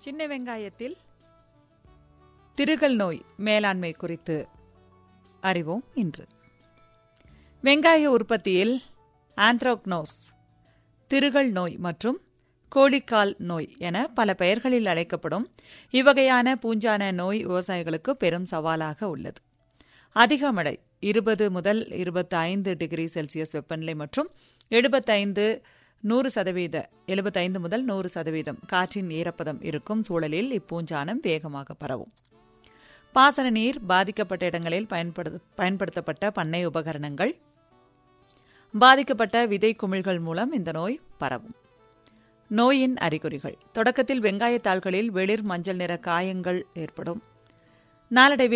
சின்ன வெங்காயத்தில் திருகல் நோய் மேலாண்மை குறித்து அறிவோம் இன்று வெங்காய உற்பத்தியில் ஆந்த்ராக்னோஸ் திருகல் நோய் மற்றும் கோழிக்கால் நோய் என பல பெயர்களில் அழைக்கப்படும் இவ்வகையான பூஞ்சான நோய் விவசாயிகளுக்கு பெரும் சவாலாக உள்ளது அதிக மழை இருபது முதல் இருபத்தி ஐந்து டிகிரி செல்சியஸ் வெப்பநிலை மற்றும் எழுபத்தைந்து நூறு சதவீத எழுபத்தைந்து முதல் நூறு சதவீதம் காற்றின் ஈரப்பதம் இருக்கும் சூழலில் இப்பூஞ்சானம் வேகமாக பரவும் பாசன நீர் பாதிக்கப்பட்ட இடங்களில் பயன்படுத்தப்பட்ட பண்ணை உபகரணங்கள் பாதிக்கப்பட்ட விதை குமிழ்கள் மூலம் இந்த நோய் பரவும் நோயின் அறிகுறிகள் தொடக்கத்தில் வெங்காயத்தாள்களில் வெளிர் மஞ்சள் நிற காயங்கள் ஏற்படும் நாளடைவில்